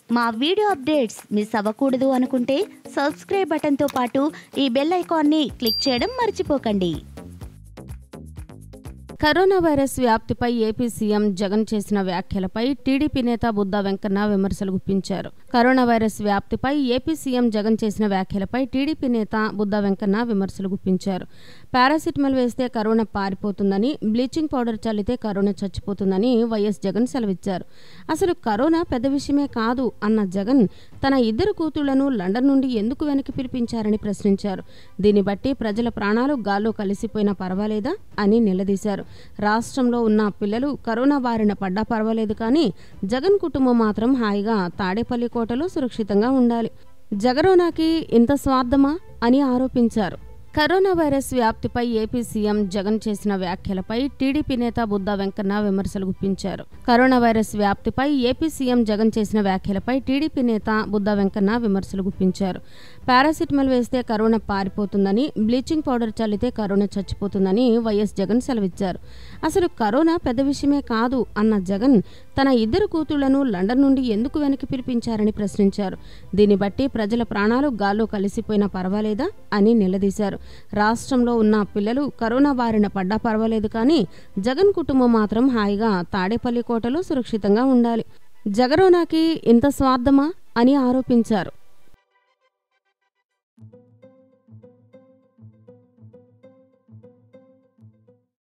మా video updates miss అవ్వకూడదు అనుకుంటే సబ్స్క్రైబ్ బటన్తో పాటు ఈ బెల్ ఐకాన్ని క్లిక్ చేయడం మర్చిపోకండి కరోనా వైరస్ వ్యాప్తిపై ఏపీ సీఎం జగన్ చేసిన వ్యాఖ్యలపై టీడీపీ నేత బుద్దా వెంకన్న విమర్శలు గుప్పించారు కరోనా వైరస్ వ్యాప్తిపై ఏపీ సీఎం జగన్ చేసిన వ్యాఖ్యలపై టీడీపీ నేత బుద్దా వెంకన్న విమర్శలు గుప్పించారు పారాసిటమాల్ వేస్తే కరోనా పారిపోతుందని బ్లీచింగ్ పౌడర్ చల్లితే కరోనా చచ్చిపోతుందని వైఎస్ జగన్ సెలవిచ్చారు అసలు కరోనా పెద్ద విషయమే కాదు అన్న జగన్ తన ఇద్దరు కూతుళ్లను లండన్ నుండి ఎందుకు వెనక్కి పిలిపించారని ప్రశ్నించారు దీన్ని బట్టి ప్రజల ప్రాణాలు గాల్లో కలిసిపోయినా పర్వాలేదా అని నిలదీశారు రాష్ట్రంలో ఉన్న పిల్లలు కరోనా బారిన పడ్డా పర్వాలేదు కానీ జగన్ కుటుంబం మాత్రం హాయిగా తాడేపల్లి కోటలో సురక్షితంగా ఉండాలి జగరోనాకి ఇంత స్వార్థమా అని ఆరోపించారు కరోనా వైరస్ వ్యాప్తిపై ఏపీ సీఎం జగన్ చేసిన వ్యాఖ్యలపై టీడీపీ నేత బుద్దా వెంకన్న విమర్శలు గుప్పించారు కరోనా వైరస్ వ్యాప్తిపై ఏపీ సీఎం జగన్ చేసిన వ్యాఖ్యలపై టీడీపీ నేత బుద్దా వెంకన్న విమర్శలు గుప్పించారు పారాసిటమాల్ వేస్తే కరోనా పారిపోతుందని బ్లీచింగ్ పౌడర్ చల్లితే కరోనా చచ్చిపోతుందని వైఎస్ జగన్ సెలవిచ్చారు అసలు కరోనా పెద్ద విషయమే కాదు అన్న జగన్ తన ఇద్దరు కూతుళ్లను లండన్ నుండి ఎందుకు వెనక్కి పిలిపించారని ప్రశ్నించారు దీన్ని బట్టి ప్రజల ప్రాణాలు గాల్లో కలిసిపోయినా పర్వాలేదా అని నిలదీశారు రాష్ట్రంలో ఉన్న పిల్లలు కరోనా బారిన పడ్డా పర్వాలేదు కానీ జగన్ కుటుంబం మాత్రం హాయిగా తాడేపల్లి కోటలో సురక్షితంగా ఉండాలి జగరోనాకి ఇంత స్వార్థమా అని ఆరోపించారు